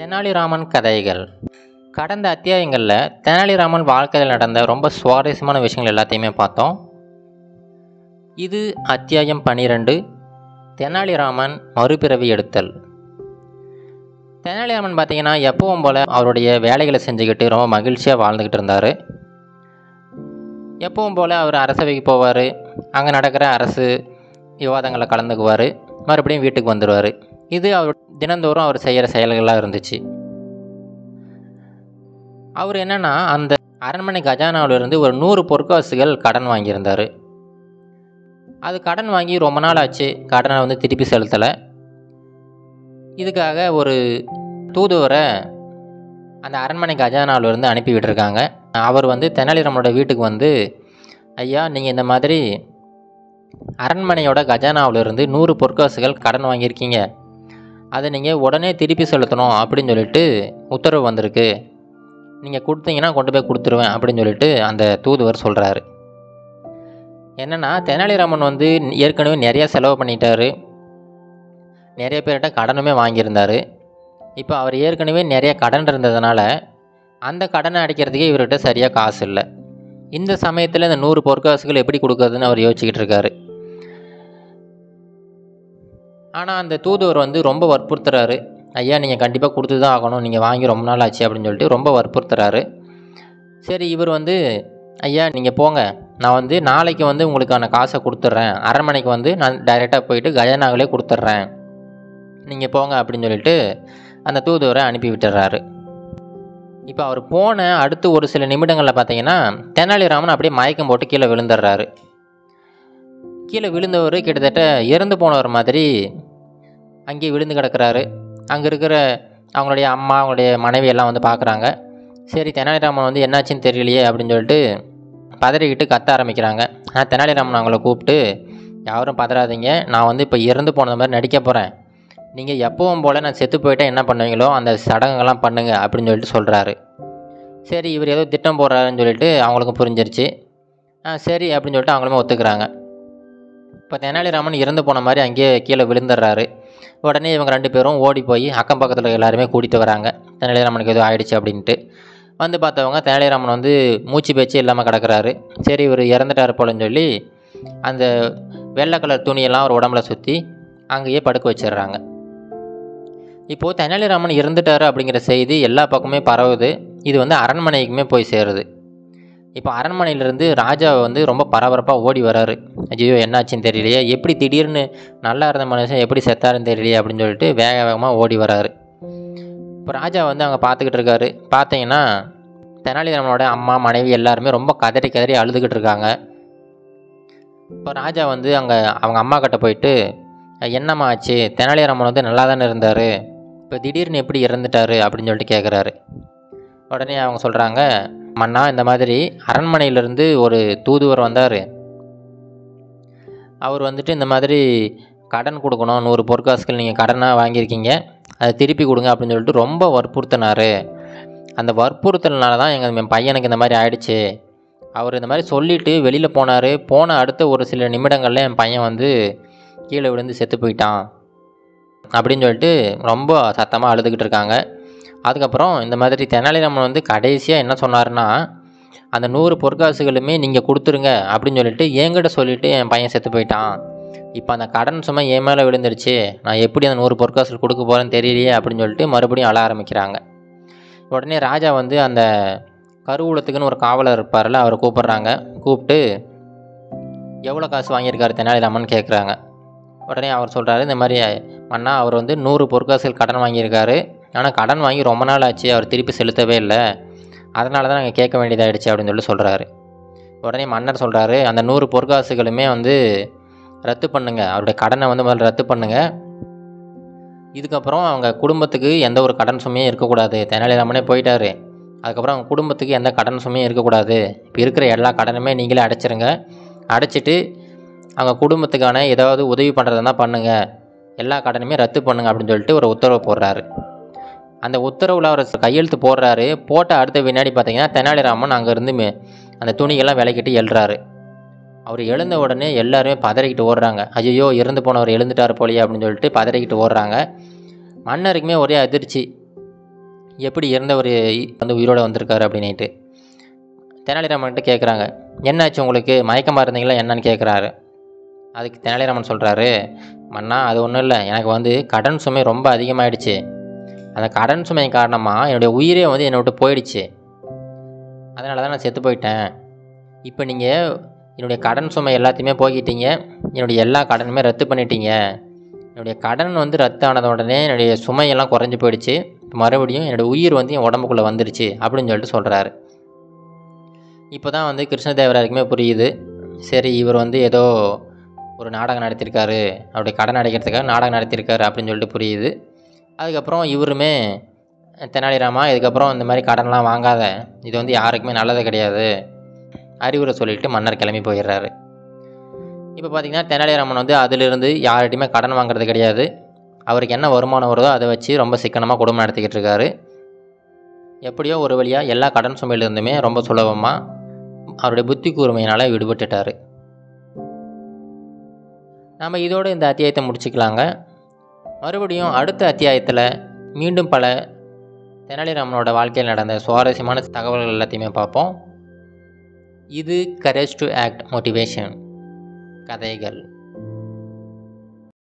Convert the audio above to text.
தெனாலிராமன் கதைகள் கடந்த அத்தியாயங்களில் தெனாலிராமன் வாழ்க்கையில் நடந்த ரொம்ப சுவாரஸ்யமான விஷயங்கள் எல்லாத்தையுமே பார்த்தோம் இது அத்தியாயம் பன்னிரெண்டு தெனாலிராமன் மறுபிறவி எடுத்தல் தெனாலிராமன் பார்த்தீங்கன்னா எப்பவும் போல் அவருடைய வேலைகளை செஞ்சுக்கிட்டு ரொம்ப மகிழ்ச்சியாக வாழ்ந்துக்கிட்டு இருந்தார் எப்பவும் போல் அவர் அரசவைக்கு போவார் அங்கே நடக்கிற அரசு விவாதங்களில் கலந்துக்குவார் மறுபடியும் வீட்டுக்கு வந்துடுவார் இது அவர் தினந்தோறும் அவர் செய்கிற செயல்களாக இருந்துச்சு அவர் என்னென்னா அந்த அரண்மனை கஜானாவிலிருந்து ஒரு நூறு பொற்காசுகள் கடன் வாங்கியிருந்தார் அது கடன் வாங்கி ரொம்ப நாள் ஆச்சு கடனை வந்து திருப்பி செலுத்தலை இதுக்காக ஒரு தூதுவரை அந்த அரண்மனை கஜானாவிலிருந்து அனுப்பி விட்டுருக்காங்க அவர் வந்து தெனாலிராமனோட வீட்டுக்கு வந்து ஐயா நீங்கள் இந்த மாதிரி அரண்மனையோட கஜானாவிலிருந்து நூறு பொற்காசுகள் கடன் வாங்கியிருக்கீங்க அதை நீங்கள் உடனே திருப்பி செலுத்தணும் அப்படின்னு சொல்லிட்டு உத்தரவு வந்திருக்கு நீங்கள் கொடுத்தீங்கன்னா கொண்டு போய் கொடுத்துருவேன் அப்படின்னு சொல்லிட்டு அந்த தூதுவர் சொல்கிறாரு என்னென்னா தெனாலிராமன் வந்து ஏற்கனவே நிறையா செலவு பண்ணிட்டாரு நிறைய பேர்கிட்ட கடனுமே வாங்கியிருந்தார் இப்போ அவர் ஏற்கனவே நிறைய கடன் இருந்ததுனால அந்த கடனை அடைக்கிறதுக்கே இவர்கிட்ட சரியாக காசு இல்லை இந்த சமயத்தில் இந்த நூறு பொற்காசுகள் எப்படி கொடுக்கறதுன்னு அவர் யோசிச்சுக்கிட்டு இருக்காரு ஆனால் அந்த தூதுவர் வந்து ரொம்ப வற்புறுத்துறாரு ஐயா நீங்கள் கண்டிப்பாக கொடுத்து தான் ஆகணும் நீங்கள் வாங்கி ரொம்ப நாள் ஆச்சு அப்படின்னு சொல்லிட்டு ரொம்ப வற்புறுத்துறாரு சரி இவர் வந்து ஐயா நீங்கள் போங்க நான் வந்து நாளைக்கு வந்து உங்களுக்கான காசை கொடுத்துட்றேன் அரண்மனைக்கு வந்து நான் டைரெக்டாக போயிட்டு கஜனாவிலே கொடுத்துட்றேன் நீங்கள் போங்க அப்படின்னு சொல்லிட்டு அந்த தூதுவரை அனுப்பி விட்டுறாரு இப்போ அவர் போன அடுத்து ஒரு சில நிமிடங்களில் பார்த்தீங்கன்னா தெனாலிராமன் அப்படியே மயக்கம் போட்டு கீழே விழுந்துடுறாரு கீழே விழுந்தவர் கிட்டத்தட்ட இறந்து போனவர் மாதிரி அங்கேயே விழுந்து கிடக்கிறாரு அங்கே இருக்கிற அவங்களுடைய அம்மா அவங்களுடைய மனைவி எல்லாம் வந்து பார்க்குறாங்க சரி தெனாலிராமன் வந்து என்னாச்சுன்னு தெரியலையே அப்படின்னு சொல்லிட்டு பதறிக்கிட்டு கத்த ஆரம்பிக்கிறாங்க ஆனால் தெனாலிராமன் அவங்கள கூப்பிட்டு யாரும் பதறாதீங்க நான் வந்து இப்போ இறந்து போனது மாதிரி நடிக்க போகிறேன் நீங்கள் எப்பவும் போல் நான் செத்து போயிட்டேன் என்ன பண்ணுவீங்களோ அந்த சடங்குகள்லாம் பண்ணுங்க அப்படின்னு சொல்லிட்டு சொல்கிறாரு சரி இவர் ஏதோ திட்டம் போடுறாருன்னு சொல்லிட்டு அவங்களுக்கும் புரிஞ்சிருச்சு ஆ சரி அப்படின்னு சொல்லிட்டு அவங்களுமே ஒத்துக்கிறாங்க இப்போ தெனாலிராமன் இறந்து போன மாதிரி அங்கேயே கீழே விழுந்துடுறாரு உடனே இவங்க ரெண்டு பேரும் ஓடி போய் அக்கம் பக்கத்தில் எல்லாருமே கூட்டிகிட்டு வராங்க தெனாலிராமனுக்கு எதுவும் ஆயிடுச்சு அப்படின்ட்டு வந்து பார்த்தவங்க தெனாலிராமன் வந்து மூச்சு பேச்சு இல்லாமல் கிடக்கிறாரு சரி இவர் இறந்துட்டார் போலன்னு சொல்லி அந்த வெள்ளை கலர் துணியெல்லாம் அவர் உடம்புல சுற்றி அங்கேயே படுக்க வச்சிடுறாங்க இப்போது தெனாலிராமன் இறந்துட்டார் அப்படிங்கிற செய்தி எல்லா பக்கமே பரவுது இது வந்து அரண்மனைக்குமே போய் சேருது இப்போ அரண்மனையிலேருந்து ராஜா வந்து ரொம்ப பரபரப்பாக ஓடி வராரு ஐயோ என்னாச்சுன்னு தெரியலையே எப்படி திடீர்னு நல்லா இருந்த மனுஷன் எப்படி செத்தாருன்னு தெரியலையே அப்படின்னு சொல்லிட்டு வேக வேகமாக ஓடி வராரு இப்போ ராஜா வந்து அங்கே பார்த்துக்கிட்டு இருக்காரு பார்த்தீங்கன்னா தெனாலிராமனோட அம்மா மனைவி எல்லாருமே ரொம்ப கதறி கதறி அழுதுகிட்டு இருக்காங்க இப்போ ராஜா வந்து அங்கே அவங்க அம்மா கிட்ட போயிட்டு என்னம்மா ஆச்சு தெனாலிராமன் வந்து நல்லா தானே இருந்தார் இப்போ திடீர்னு எப்படி இறந்துட்டாரு அப்படின்னு சொல்லிட்டு கேட்குறாரு உடனே அவங்க சொல்கிறாங்க மன்னா இந்த மாதிரி அரண்மனையிலேருந்து ஒரு தூதுவர் வந்தார் அவர் வந்துட்டு இந்த மாதிரி கடன் கொடுக்கணும் நூறு பொற்காசுகள் நீங்கள் கடனாக வாங்கியிருக்கீங்க அதை திருப்பி கொடுங்க அப்படின்னு சொல்லிட்டு ரொம்ப வற்புறுத்தினார் அந்த வற்புறுத்தல்னால தான் எங்கள் பையனுக்கு இந்த மாதிரி ஆயிடுச்சு அவர் இந்த மாதிரி சொல்லிவிட்டு வெளியில் போனார் போன அடுத்த ஒரு சில நிமிடங்களில் என் பையன் வந்து கீழே விழுந்து செத்து போயிட்டான் அப்படின்னு சொல்லிட்டு ரொம்ப சத்தமாக அழுதுகிட்டு இருக்காங்க அதுக்கப்புறம் இந்த மாதிரி தெனாலிராமன் வந்து கடைசியாக என்ன சொன்னார்னா அந்த நூறு பொற்காசுகளுமே நீங்கள் கொடுத்துருங்க அப்படின்னு சொல்லிட்டு என்கிட்ட சொல்லிவிட்டு என் பையன் செத்து போயிட்டான் இப்போ அந்த கடன் சும்மா என் மேலே விழுந்துருச்சு நான் எப்படி அந்த நூறு பொற்காசுகள் கொடுக்க போகிறேன்னு தெரியலையே அப்படின்னு சொல்லிட்டு மறுபடியும் அழ ஆரம்பிக்கிறாங்க உடனே ராஜா வந்து அந்த கருவூலத்துக்குன்னு ஒரு காவலர் இருப்பார்ல அவரை கூப்பிட்றாங்க கூப்பிட்டு எவ்வளோ காசு வாங்கியிருக்காரு தெனாலிராமன் கேட்குறாங்க உடனே அவர் சொல்கிறாரு இந்த மாதிரி அண்ணா அவர் வந்து நூறு பொற்காசுகள் கடன் வாங்கியிருக்காரு ஆனால் கடன் வாங்கி ரொம்ப நாள் ஆச்சு அவர் திருப்பி செலுத்தவே இல்லை அதனால தான் நாங்கள் கேட்க வேண்டியதாகிடுச்சு அப்படின்னு சொல்லி சொல்கிறாரு உடனே மன்னர் சொல்கிறாரு அந்த நூறு பொற்காசுகளுமே வந்து ரத்து பண்ணுங்க அவருடைய கடனை வந்து முதல்ல ரத்து பண்ணுங்க இதுக்கப்புறம் அவங்க குடும்பத்துக்கு எந்த ஒரு கடன் சுமையும் இருக்கக்கூடாது தெனாலிராமனே போயிட்டாரு அதுக்கப்புறம் அவங்க குடும்பத்துக்கு எந்த கடன் சுமையும் இருக்கக்கூடாது இப்போ இருக்கிற எல்லா கடனுமே நீங்களே அடைச்சிருங்க அடைச்சிட்டு அவங்க குடும்பத்துக்கான ஏதாவது உதவி பண்ணுறதுனா பண்ணுங்கள் எல்லா கடனுமே ரத்து பண்ணுங்க அப்படின்னு சொல்லிட்டு ஒரு உத்தரவு போடுறாரு அந்த உத்தரவில் அவர் கையெழுத்து போடுறாரு போட்ட அடுத்த வினாடி பார்த்தீங்கன்னா தெனாலிராமன் அங்கேருந்து அந்த துணியெல்லாம் விலைக்கிட்டு எழுறாரு அவர் எழுந்த உடனே எல்லாருமே பதறிக்கிட்டு ஓடுறாங்க ஐயோ இறந்து போனவர் எழுந்துட்டார் போலியே அப்படின்னு சொல்லிட்டு பதறிக்கிட்டு ஓடுறாங்க மன்னருக்குமே ஒரே அதிர்ச்சி எப்படி இறந்தவர் வந்து உயிரோடு வந்திருக்காரு அப்படின்ட்டு தெனாலிராமன்கிட்ட கேட்குறாங்க என்னாச்சு உங்களுக்கு மயக்கமாக இருந்தீங்களா என்னன்னு கேட்குறாரு அதுக்கு தெனாலிராமன் சொல்கிறாரு மன்னா அது ஒன்றும் இல்லை எனக்கு வந்து கடன் சுமை ரொம்ப அதிகமாகிடுச்சு அந்த கடன் சுமை காரணமாக என்னுடைய உயிரே வந்து என்னை விட்டு போயிடுச்சு அதனால தான் நான் செத்து போயிட்டேன் இப்போ நீங்கள் என்னுடைய கடன் சுமை எல்லாத்தையுமே போக்கிட்டீங்க என்னுடைய எல்லா கடனுமே ரத்து பண்ணிட்டீங்க என்னுடைய கடன் வந்து ரத்து ஆனத உடனே என்னுடைய சுமையெல்லாம் குறைஞ்சி போயிடுச்சு இப்போ மறுபடியும் என்னுடைய உயிர் வந்து என் உடம்புக்குள்ளே வந்துடுச்சு அப்படின்னு சொல்லிட்டு சொல்கிறாரு இப்போ தான் வந்து கிருஷ்ணதேவராருக்குமே புரியுது சரி இவர் வந்து ஏதோ ஒரு நாடகம் நடத்தியிருக்காரு அவருடைய கடன் அடைக்கிறதுக்காக நாடகம் நடத்தியிருக்காரு அப்படின்னு சொல்லிட்டு புரியுது அதுக்கப்புறம் இவருமே தெனாலிராமா இதுக்கப்புறம் இந்த மாதிரி கடன்லாம் வாங்காத இது வந்து யாருக்குமே நல்லது கிடையாது அறிவுரை சொல்லிட்டு மன்னர் கிளம்பி போயிடுறாரு இப்போ பார்த்தீங்கன்னா தெனாலிராமன் வந்து அதிலிருந்து யார்கிட்டையுமே கடன் வாங்குறது கிடையாது அவருக்கு என்ன வருமானம் வருதோ அதை வச்சு ரொம்ப சிக்கனமாக குடும்பம் நடத்திக்கிட்டு இருக்காரு எப்படியோ ஒரு வழியாக எல்லா கடன் சுமையிலிருந்துமே ரொம்ப சுலபமாக அவருடைய புத்தி கூர்மையினால் விடுபட்டுட்டார் நாம் இதோடு இந்த அத்தியாயத்தை முடிச்சுக்கலாங்க மறுபடியும் அடுத்த அத்தியாயத்தில் மீண்டும் பல தெனாலிராமனோட வாழ்க்கையில் நடந்த சுவாரஸ்யமான தகவல்கள் எல்லாத்தையுமே பார்ப்போம் இது கரேஜ் டு ஆக்ட் மோட்டிவேஷன் கதைகள்